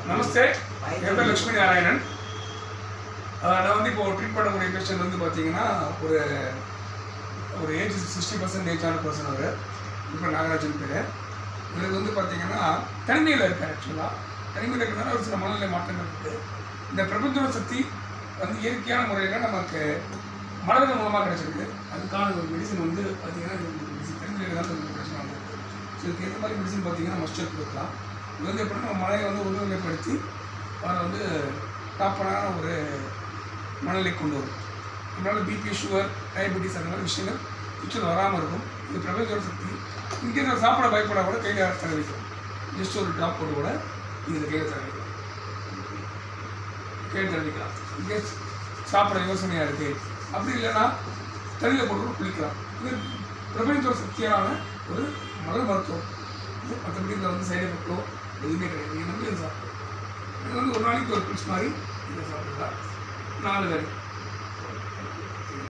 நமஸ்தே என் பேர் லட்சுமி நாராயணன் ஆஹ் நான் வந்து இப்போ ட்ரீட் பண்ணக்கூடிய பேஷண்ட் வந்து பார்த்தீங்கன்னா ஒரு ஒரு ஏஜ் சிக்ஸ்டி பர்சன்ட் ஏஜான பர்சன் அவர் இப்போ நாகராஜன் பேர் இவருக்கு வந்து பார்த்தீங்கன்னா தனிமையில் இருக்கார் ஆக்சுவலாக தனிமையில் இருக்கிறதுனால ஒரு சில மனநிலை மாற்றங்கள் இருக்குது இந்த பிரபஞ்சோட சக்தி வந்து இயற்கையான முறையில் நமக்கு மலர்கள் மூலமாக கிடைச்சிருக்கு அதுக்கான ஒரு மெடிசன் வந்து பார்த்தீங்கன்னா இந்த மெடிசன் தெரிஞ்சிருக்கிறதால இந்த பிரச்சனை வந்து ஸோ இதுக்கு எந்த மாதிரி மெடிசன் பார்த்தீங்கன்னா மஸ்டர் கொடுக்கலாம் இது வந்து எப்படின்னா நம்ம மலையை வந்து ஒருநிலைப்படுத்தி அவரை வந்து ப்ராப்பரான ஒரு மனநிலை கொண்டு வரும் நம்மளால் பிபி சுகர் டயபெட்டிஸ் அந்த மாதிரி விஷயங்கள் ஃபியூச்சர் வராமல் இருக்கும் இது பிரபஞ்சோட சக்தி இங்கே நான் சாப்பிட பயப்பட கூட கையில் தர வைக்கும் ஜஸ்ட் ஒரு ட்ராப் போட்டு கூட இதில் கையில் தர வைக்கும் கையில் தரவிக்கலாம் இங்கே சாப்பிட யோசனையாக இருக்குது அப்படி இல்லைன்னா தண்ணியில் போட்டு கூட குளிக்கலாம் இது பிரபஞ்சோட சக்தியான ஒரு மகள் மருத்துவம் இது மற்றபடி இதில் வந்து சைடு எஃபெக்டோ எதுவுமே கிடையாது நீங்கள் நம்பி இதை சாப்பிடும் இது வந்து ஒரு நாளைக்கு ஒரு பிடிச்ச மாதிரி இதை சாப்பிடலாம் நாலு வேலை